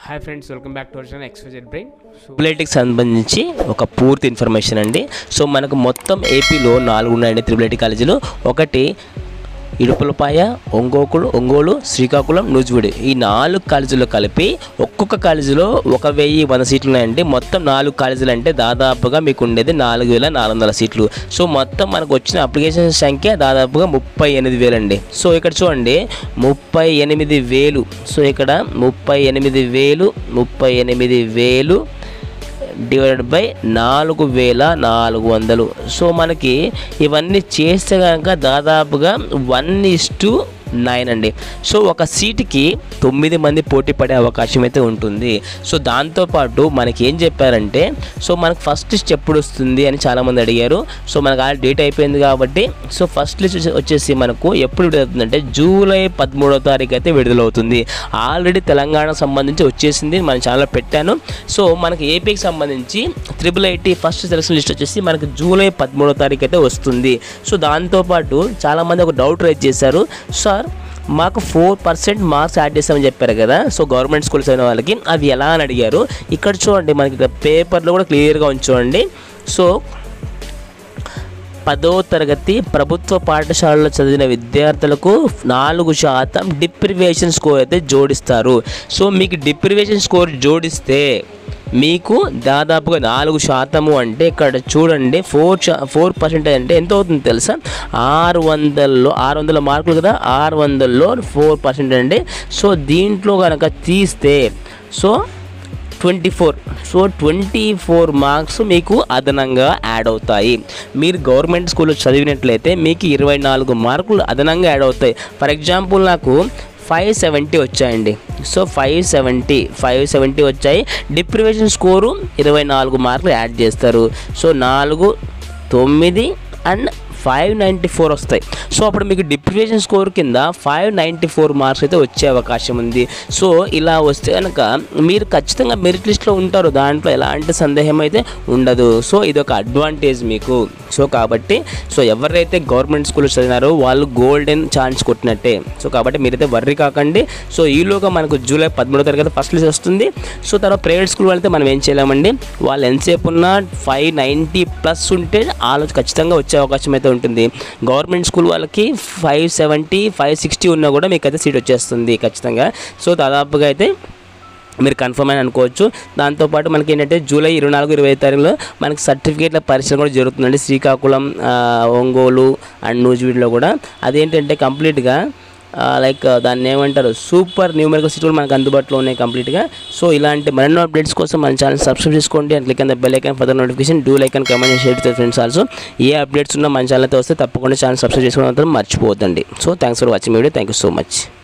hi friends welcome back to version XYZ brain so త్రిబులైటీకి సంబంధించి ఒక పూర్తి ఇన్ఫర్మేషన్ అండి సో మనకు మొత్తం ఏపీలో నాలుగు ఉన్నాయండి త్రిబులైటీ కాలేజీలు ఒకటి ఇడుపులపాయ ఒంగోకులు ఒంగోలు శ్రీకాకుళం నూజివీడు ఈ నాలుగు కాలేజీలు కలిపి ఒక్కొక్క కాలేజీలో ఒక వెయ్యి వంద సీట్లు ఉన్నాయండి మొత్తం నాలుగు కాలేజీలు అంటే దాదాపుగా మీకు ఉండేది నాలుగు వేల నాలుగు వందల సీట్లు సో మొత్తం మనకు వచ్చిన అప్లికేషన్ సంఖ్య దాదాపుగా ముప్పై ఎనిమిది వేలు అండి సో ఇక్కడ చూడండి ముప్పై ఎనిమిది వేలు సో ఇక్కడ ముప్పై ఎనిమిది వేలు ముప్పై ఎనిమిది వేలు డివైడెడ్ బై నాలుగు వేల నాలుగు వందలు సో మనకి ఇవన్నీ చేస్తే కనుక దాదాపుగా వన్ ఇస్ టు నైన్ అండి సో ఒక సీటుకి తొమ్మిది మంది పోటీ పడే అవకాశం అయితే ఉంటుంది సో దాంతోపాటు మనకి ఏం చెప్పారంటే సో మనకు ఫస్ట్ లిస్ట్ ఎప్పుడు వస్తుంది అని చాలామంది అడిగారు సో మనకు ఆ డేట్ అయిపోయింది కాబట్టి సో ఫస్ట్ లిస్ట్ వచ్చేసి మనకు ఎప్పుడు విడుదలవుతుందంటే జూలై పదమూడవ తారీఖు అయితే విడుదలవుతుంది ఆల్రెడీ తెలంగాణకు సంబంధించి వచ్చేసింది మన ఛానల్లో పెట్టాను సో మనకి ఏపీకి సంబంధించి triple IT first selection list వచ్చేసి మనకి జూలై పదమూడవ తారీఖు అయితే వస్తుంది సో దాంతోపాటు చాలామంది ఒక డౌట్ రైజ్ చేశారు సార్ మాకు ఫోర్ పర్సెంట్ మార్క్స్ యాడ్ చేస్తామని చెప్పారు కదా సో గవర్నమెంట్ స్కూల్స్ అయిన వాళ్ళకి అవి ఎలా అని అడిగారు ఇక్కడ చూడండి మనకి ఇక్కడ పేపర్లో కూడా క్లియర్గా ఉంచండి సో పదో తరగతి ప్రభుత్వ పాఠశాలలో చదివిన విద్యార్థులకు నాలుగు శాతం డిప్రివేషన్ స్కోర్ అయితే జోడిస్తారు సో మీకు డిప్రివేషన్ స్కోర్ జోడిస్తే మీకు దాదాపుగా నాలుగు శాతము అంటే ఇక్కడ చూడండి ఫోర్ శా ఫోర్ పర్సెంటేజ్ అంటే ఎంత అవుతుంది తెలుసా ఆరు వందల్లో ఆరు వందల మార్కులు కదా ఆరు వందల్లో ఫోర్ పర్సెంట్ అండి సో దీంట్లో కనుక తీస్తే so twenty four so twenty four marks మీకు అదనంగా యాడ్ అవుతాయి మీరు గవర్నమెంట్ స్కూల్లో చదివినట్లయితే మీకు ఇరవై నాలుగు మార్కులు అదనంగా యాడ్ అవుతాయి ఫర్ ఎగ్జాంపుల్ నాకు ఫైవ్ సెవెంటీ వచ్చాయండి so five seventy five seventy వచ్చాయి డిప్రివేషన్ స్కోరు ఇరవై నాలుగు మార్కులు యాడ్ చేస్తారు సో నాలుగు తొమ్మిది అండ్ ఫైవ్ నైంటీ ఫోర్ వస్తాయి సో అప్పుడు మీకు డిప్రివేషన్ స్కోర్ కింద ఫైవ్ నైంటీ ఫోర్ మార్క్స్ అయితే వచ్చే అవకాశం ఉంది సో ఇలా వస్తే కనుక మీరు ఖచ్చితంగా మెరిట్ లిస్ట్లో ఉంటారు దాంట్లో ఎలాంటి సందేహం అయితే ఉండదు సో ఇది ఒక అడ్వాంటేజ్ మీకు సో కాబట్టి సో ఎవరైతే గవర్నమెంట్ స్కూల్ చదివినారో వాళ్ళు గోల్డెన్ ఛాన్స్ కొట్టినట్టే సో కాబట్టి మీరైతే వర్రీ కాకండి సో ఈలోగా మనకు జూలై పదమూడో తరగతి ఫస్ట్ లిస్ట్ వస్తుంది సో తర్వాత ప్రైవేట్ స్కూల్ వెళ్తే మనం ఏం చేయలేమండి వాళ్ళు ఎంతసేపు ఉన్నా ఫైవ్ నైంటీ ప్లస్ ఉంటే ఆలోచన ఖచ్చితంగా వచ్చే అవకాశం అయితే ఉంటుంది గవర్నమెంట్ స్కూల్ వాళ్ళకి ఫైవ్ సెవెంటీ ఫైవ్ సిక్స్టీ ఉన్నా కూడా మీకు అయితే సీట్ వచ్చేస్తుంది ఖచ్చితంగా సో దాదాపుగా అయితే మీరు కన్ఫర్మ్ అని అనుకోవచ్చు దాంతోపాటు మనకి ఏంటంటే జూలై ఇరవై నాలుగు ఇరవై తారీఖులో మనకి సర్టిఫికేట్ల పరిశీలన కూడా జరుగుతుందండి శ్రీకాకుళం ఆ, ఒంగోలు అండ్ నూజివీడులో కూడా అదేంటంటే కంప్లీట్గా లైక్ దాన్ని ఏమంటారు సూపర్ న్యూమరికల్ సీట్ కూడా మనకు అందుబాటులో ఉన్నాయి కంప్లీట్గా సో ఇలాంటి మరెన్నో అప్డేట్స్ కోసం మన ఛానల్ సబ్స్క్రైబ్ చేసుకోండి and click and bell icon for notification do like and comment share to friends also ఏ అప్డేట్స్ ఉన్నా మన ఛానల్ అయితే వస్తే తప్పకుండా ఛానల్ సబ్స్క్రైబ్ చేసుకోవడం మాత్రం మర్చిపోవద్దండి so thanks for watching video thank you so much